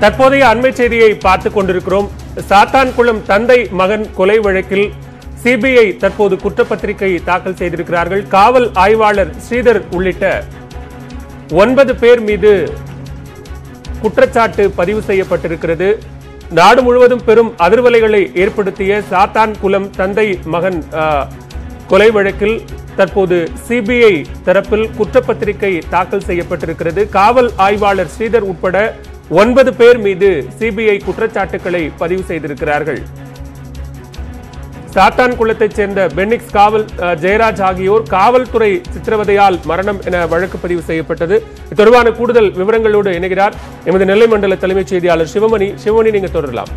தற்போதைய அண்மை செய்தியை பார்த்துக் கொண்டிருக்கிறோம் சாத்தான்குளம் தந்தை மகன் கொலை வழக்கில் சிபிஐ தற்போது குற்றப்பத்திரிகை தாக்கல் செய்திருக்கிறார்கள் காவல் ஆய்வாளர் ஸ்ரீதர் உள்ளிட்ட ஒன்பது பேர் மீது குற்றச்சாட்டு பதிவு செய்யப்பட்டிருக்கிறது நாடு முழுவதும் பெரும் அதிர்வலைகளை ஏற்படுத்திய சாத்தான் குலம் தந்தை மகன் ஆ, கொலை வழக்கில் தற்போது சிபிஐ தரப்பில் குற்றப்பத்திரிகை தாக்கல் செய்யப்பட்டிருக்கிறது காவல் ஆய்வாளர் ஸ்ரீதர் உட்பட ஒன்பது பேர் மீது சிபிஐ குற்றச்சாட்டுகளை பதிவு செய்திருக்கிறார்கள் சாத்தான் குளத்தைச் சேர்ந்த பென்னிக்ஸ் காவல் அஹ், ஜெயராஜ் ஆகியோர் காவல்துறை சித்திரவதையால் மரணம் என வழக்கு பதிவு செய்யப்பட்டது இது தொடர்பான கூடுதல் விவரங்களோடு இணைகிறார் எமது நெல்லை மண்டல தலைமைச் செய்தியாளர் சிவமணி சிவமணி நீங்க தொடரலாம்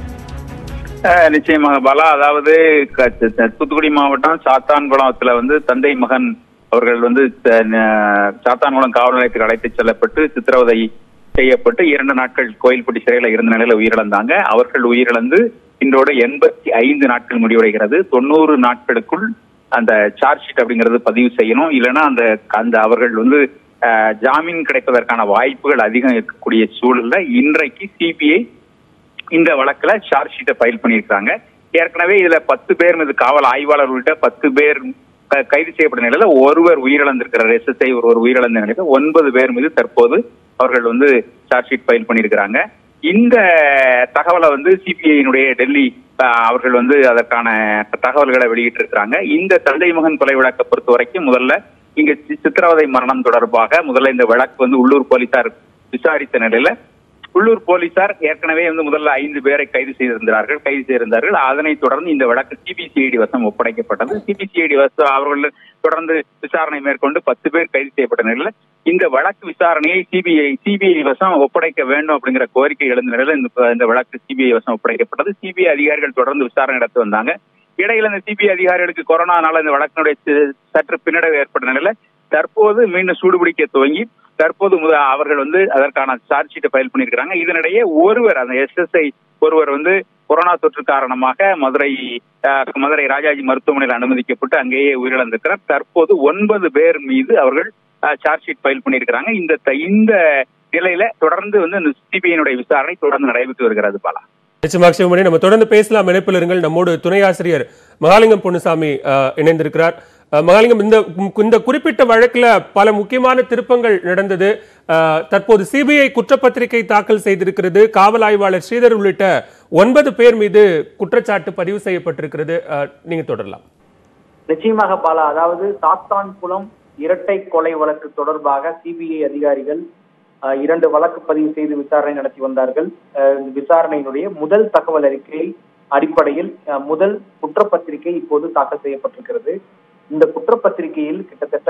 அஹ் நிச்சயமாக பாலா அதாவது க- த- த- தூத்துக்குடி மாவட்டம் சாத்தான்குளத்துல வந்து தந்தை மகன் அவர்கள் வந்து த- ந- சாத்தான்குளம் காவல் நிலையத்துக்கு அழைத்துச் செல்லப்பட்டு சித்திரவதை செய்யப்பட்டு இரண்டு நாட்கள் கோயில்பட்டி சிறையில இருந்த நிலையில உயிரிழந்தாங்க அவர்கள் உயிரிழந்து இன்றோட எண்பத்தி ஐந்து நாட்கள் முடிவடைகிறது தொண்ணூறு நாட்களுக்குள் அந்த சார்ஜ் ஷீட் அப்படிங்கிறது பதிவு செய்யணும் இல்லைன்னா அந்த அந்த அவர்கள் வந்து அஹ், ஜாமீன் கிடைப்பதற்கான வாய்ப்புகள் அதிகம் இருக்கக்கூடிய சூழல்ல இன்றைக்கு சிபிஐ இந்த வழக்குல சார்ஜ் ஷீட்டை ஃபைல் பண்ணியிருக்காங்க ஏற்கனவே இதுல பத்து பேர் மீது காவல் ஆய்வாளர் உள்ளிட்ட பத்து பேர் க- கைது செய்யப்பட்ட நிலையில ஒருவர் உயிரிழந்திருக்கிறார் எஸ்எஸ்ஐ ஒருவர் உயிரிழந்த நிலையில ஒன்பது பேர் மீது தற்போது அவர்கள் வந்து சார்ஜ் ஷீட் ஃபைல் பண்ணியிருக்கிறாங்க இந்த தகவலை வந்து சிபிஐனுடைய டெல்லி அஹ், அவர்கள் வந்து அதற்கான தகவல்களை வெளியிட்டிருக்கிறாங்க இந்த தந்தை மகன் கொலை வழக்கை பொறுத்த வரைக்கும் முதல்ல இங்க சி- சித்திரவதை மரணம் தொடர்பாக முதல்ல இந்த வழக்கு வந்து உள்ளூர் போலீசார் விசாரித்த நிலையில உள்ளூர் போலீசார் ஏற்கனவே வந்து முதல்ல ஐந்து பேரை கைது செய்திருந்தார்கள் கைது செய்திருந்தார்கள் அதனைத் தொடர்ந்து இந்த வழக்கு சிபிசிஐடி வசம் ஒப்படைக்கப்பட்டது சிபிசிஐடி வசம் அவர்கள் தொடர்ந்து விசாரணை மேற்கொண்டு பத்து பேர் கைது செய்யப்பட்ட நிலையில இந்த வழக்கு விசாரணையை சிபிஐ சிபிஐ வசம் ஒப்படைக்க வேண்டும் அப்படிங்கிற கோரிக்கை எழுந்த நிலையில இந்த இந்த வழக்கு சிபிஐ வசம் ஒப்படைக்கப்பட்டது சிபிஐ அதிகாரிகள் தொடர்ந்து விசாரணை நடத்தி வந்தாங்க இடையில இந்த சிபிஐ அதிகாரிகளுக்கு கொரோனானால இந்த வழக்கினுடைய சி- சற்று பின்னடைவு ஏற்பட்ட நிலையில தற்போது மீண்டும் சூடுபிடிக்க துவங்கி தற்போது முத அவர்கள் வந்து அதற்கான சார்ஜ் ஷீட்டை ஃபைல் பண்ணியிருக்கிறாங்க இதனிடையே ஒருவர் அந்த எஸ்எஸ்ஐ ஒருவர் வந்து கொரோனா தொற்று காரணமாக மதுரை அஹ், மதுரை ராஜாஜி மருத்துவமனையில் அனுமதிக்கப்பட்டு அங்கேயே உயிரிழந்திருக்கிறார் தற்போது ஒன்பது பேர் மீது அவர்கள் சார்ஜ் ஷீட் ஃபைல் பண்ணியிருக்கிறாங்க இந்த த- இந்த நிலையில தொடர்ந்து வந்து இந்த சிபிஐனுடைய விசாரணை தொடர்ந்து நடைபெற்று வருகிறது பாலா நிச்சயமாக சிவமணி நம்ம தொடர்ந்து பேசலாம் இணைப்பில் இருங்கள் நம்மோடு துணை ஆசிரியர் மகாலிங்கம் பொன்னுசாமி அஹ், இணைந்திருக்கிறார் அஹ், மகாலிங்கம் இந்த இந்த குறிப்பிட்ட வழக்குல பல முக்கியமான திருப்பங்கள் நடந்தது அஹ், தற்போது சிபிஐ குற்றப்பத்திரிகை தாக்கல் செய்திருக்கிறது காவல் ஆய்வாளர் ஸ்ரீதர் உள்ளிட்ட ஒன்பது பேர் மீது குற்றச்சாட்டு பதிவு செய்யப்பட்டிருக்கிறது அஹ், நீங்க தொடரலாம் நிச்சயமாக பாலா அதாவது சாத்தான்குளம் இரட்டை கொலை வழக்கு தொடர்பாக சிபிஐ அதிகாரிகள் அஹ், இரண்டு வழக்கு பதிவு செய்து விசாரணை நடத்தி வந்தார்கள் அஹ், இந்த விசாரணையினுடைய முதல் தகவல் அறிக்கை அடிப்படையில் அஹ், முதல் குற்றப்பத்திரிகை இப்போது தாக்கல் செய்யப்பட்டிருக்கிறது இந்த குற்றப்பத்திரிகையில் கிட்டத்தட்ட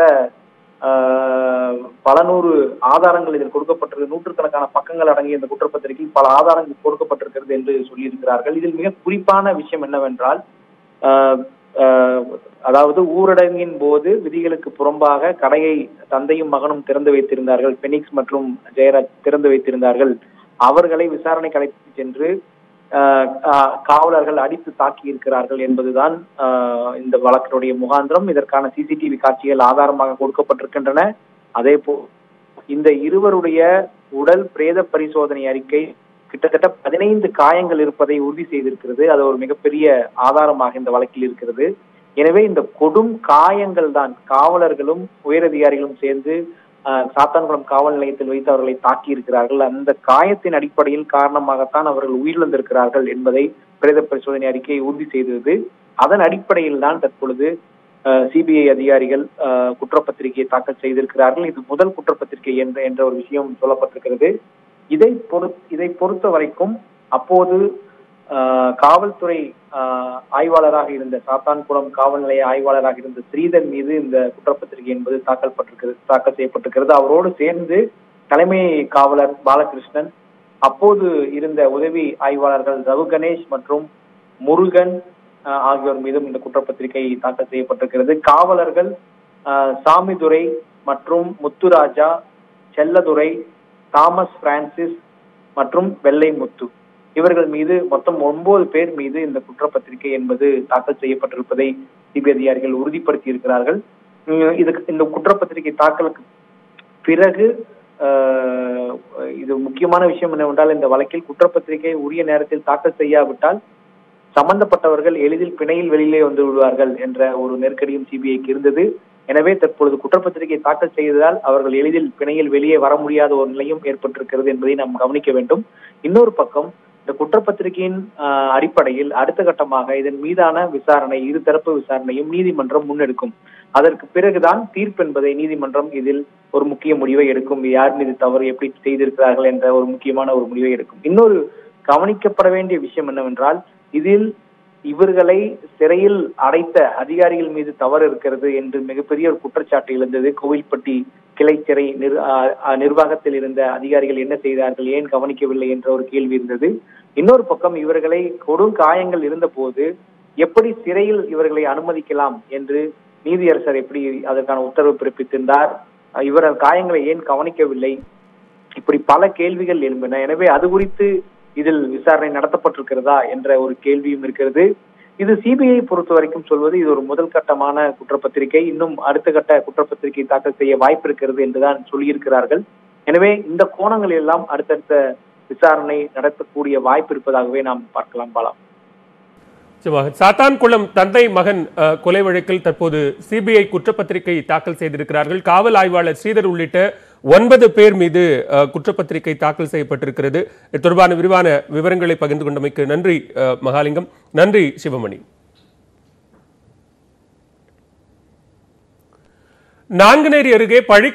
அஹ், பல நூறு ஆதாரங்கள் இதில் கொடுக்கப்பட்டிருக்கு நூற்றுக்கணக்கான பக்கங்கள் அடங்கிய இந்த குற்றப்பத்திரிகை பல ஆதாரங்கள் கொடுக்கப்பட்டிருக்கிறது என்று சொல்லியிருக்கிறார்கள் இதில் மிக குறிப்பான விஷயம் என்னவென்றால் அஹ், அஹ், அதாவது ஊரடங்கின் போது விதிகளுக்கு புறம்பாக கடையை தந்தையும் மகனும் திறந்து வைத்திருந்தார்கள் பெனிக்ஸ் மற்றும் ஜெயராஜ் திறந்து வைத்திருந்தார்கள் அவர்களை விசாரணைக்கு அழைத்து சென்று அஹ், அஹ், காவலர்கள் அடித்து தாக்கி இருக்கிறார்கள் என்பதுதான் அஹ், இந்த வழக்கினுடைய முகாந்திரம் இதற்கான சிசிடிவி காட்சிகள் ஆதாரமாக கொடுக்கப்பட்டிருக்கின்றன அதே போ இந்த இருவருடைய உடல் பிரேத பரிசோதனை அறிக்கை கிட்டத்தட்ட பதினைந்து காயங்கள் இருப்பதை உறுதி செய்திருக்கிறது அது ஒரு மிகப்பெரிய ஆதாரமாக இந்த வழக்கில் இருக்கிறது எனவே இந்த கொடும் காயங்கள் தான் காவலர்களும் உயரதிகாரிகளும் சேர்ந்து ஆஹ், சாத்தான்குளம் காவல் நிலையத்தில் வைத்து அவர்களை தாக்கி இருக்கிறார்கள் அந்த காயத்தின் அடிப்படையில் காரணமாகத்தான் அவர்கள் உயிரிழந்திருக்கிறார்கள் என்பதை பிரேத பரிசோதனை அறிக்கை உறுதி செய்தது அதன் அடிப்படையில் தான் தற்பொழுது சிபிஐ அதிகாரிகள் ஆஹ், குற்றப்பத்திரிகையை தாக்கல் செய்திருக்கிறார்கள் இது முதல் குற்றப்பத்திரிகை என்ற என்ற ஒரு விஷயம் சொல்லப்பட்டிருக்கிறது இதை பொறு இதை பொறுத்த வரைக்கும் அப்போது ஆஹ், காவல்துறை ஆஹ், ஆய்வாளராக இருந்த சாத்தான்குளம் காவல் நிலைய ஆய்வாளராக இருந்த ஸ்ரீதர் மீது இந்த குற்றப்பத்திரிகை என்பது தாக்கல் பட்டிருக்கிறது தாக்கல் செய்யப்பட்டிருக்கிறது அவரோடு சேர்ந்து தலைமை காவலர் பாலகிருஷ்ணன் அப்போது இருந்த உதவி ஆய்வாளர்கள் ரகு கணேஷ் மற்றும் முருகன் ஆஹ், ஆகியோர் மீதும் இந்த குற்றப்பத்திரிகை தாக்கல் செய்யப்பட்டிருக்கிறது காவலர்கள் ஆஹ், சாமிதுரை மற்றும் முத்துராஜா செல்லதுரை தாமஸ் பிரான்சிஸ் மற்றும் வெள்ளை முத்து இவர்கள் மீது மொத்தம் ஒன்பது பேர் மீது இந்த குற்றப்பத்திரிகை என்பது தாக்கல் செய்யப்பட்டிருப்பதை சிபிஐ அதிகாரிகள் உறுதிப்படுத்தி இருக்கிறார்கள் உம் இதுக்கு இந்த குற்றப்பத்திரிகை தாக்கலுக்கு பிறகு அஹ், இது முக்கியமான விஷயம் என்னவென்றால் இந்த வழக்கில் குற்றப்பத்திரிகை உரிய நேரத்தில் தாக்கல் செய்யாவிட்டால் சம்பந்தப்பட்டவர்கள் எளிதில் பிணையில் வெளியிலே வந்து விடுவார்கள் என்ற ஒரு நெருக்கடியும் சிபிஐக்கு இருந்தது எனவே தற்பொழுது குற்றப்பத்திரிகை தாக்கல் செய்ததால் அவர்கள் எளிதில் பிணையில் வெளியே வர முடியாத ஒரு நிலையும் ஏற்பட்டிருக்கிறது என்பதை நாம் கவனிக்க வேண்டும் இன்னொரு பக்கம் இந்த குற்றப்பத்திரிகையின் ஆஹ், அடிப்படையில் அடுத்த கட்டமாக இதன் மீதான விசாரணை இருதரப்பு விசாரணையும் நீதிமன்றம் முன்னெடுக்கும் அதற்கு பிறகுதான் தீர்ப்பு என்பதை நீதிமன்றம் இதில் ஒரு முக்கிய முடிவை எடுக்கும் யார் மீது தவறு எப்படி செய்திருக்கிறார்கள் என்ற ஒரு முக்கியமான ஒரு முடிவை எடுக்கும் இன்னொரு கவனிக்கப்பட வேண்டிய விஷயம் என்னவென்றால் இதில் இவர்களை சிறையில் அடைத்த அதிகாரிகள் மீது தவறு இருக்கிறது என்று மிகப்பெரிய ஒரு குற்றச்சாட்டு எழுந்தது கோவில்பட்டி கிளை சிறை நிர் ஆஹ் ஆஹ் நிர்வாகத்தில் இருந்த அதிகாரிகள் என்ன செய்தார்கள் ஏன் கவனிக்கவில்லை என்ற ஒரு கேள்வி இருந்தது இன்னொரு பக்கம் இவர்களை கொடும் காயங்கள் இருந்த போது எப்படி சிறையில் இவர்களை அனுமதிக்கலாம் என்று நீதியரசர் எப்படி அதற்கான உத்தரவு பிறப்பித்திருந்தார் அஹ் இவர் காயங்களை ஏன் கவனிக்கவில்லை இப்படி பல கேள்விகள் எழும்பின எனவே அது குறித்து இதில் விசாரணை நடத்தப்பட்டிருக்கிறதா என்ற ஒரு கேள்வியும் இருக்கிறது இது சிபிஐ பொறுத்த வரைக்கும் சொல்வது இது ஒரு முதல் கட்டமான குற்றப்பத்திரிகை இன்னும் அடுத்த கட்ட குற்றப்பத்திரிகை தாக்கல் செய்ய வாய்ப்பு இருக்கிறது என்றுதான் சொல்லியிருக்கிறார்கள் எனவே இந்த கோணங்கள் எல்லாம் அடுத்தடுத்த விசாரணை நடத்தக்கூடிய வாய்ப்பு இருப்பதாகவே நாம் பார்க்கலாம் பாலா நிச்சயமாக சாத்தான்குளம் தந்தை மகன் அஹ், கொலை வழக்கில் தற்போது சிபிஐ குற்றப்பத்திரிகை தாக்கல் செய்திருக்கிறார்கள் காவல் ஆய்வாளர் ஸ்ரீதர் உள்ளிட்ட ஒன்பது பேர் மீது அஹ், குற்றப்பத்திரிகை தாக்கல் செய்யப்பட்டிருக்கிறது இது தொடர்பான விரிவான விவரங்களை பகிர்ந்து கொண்டமைக்கு நன்றி அஹ், மகாலிங்கம் நன்றி சிவமணி நான்குநேரி அருகே பழி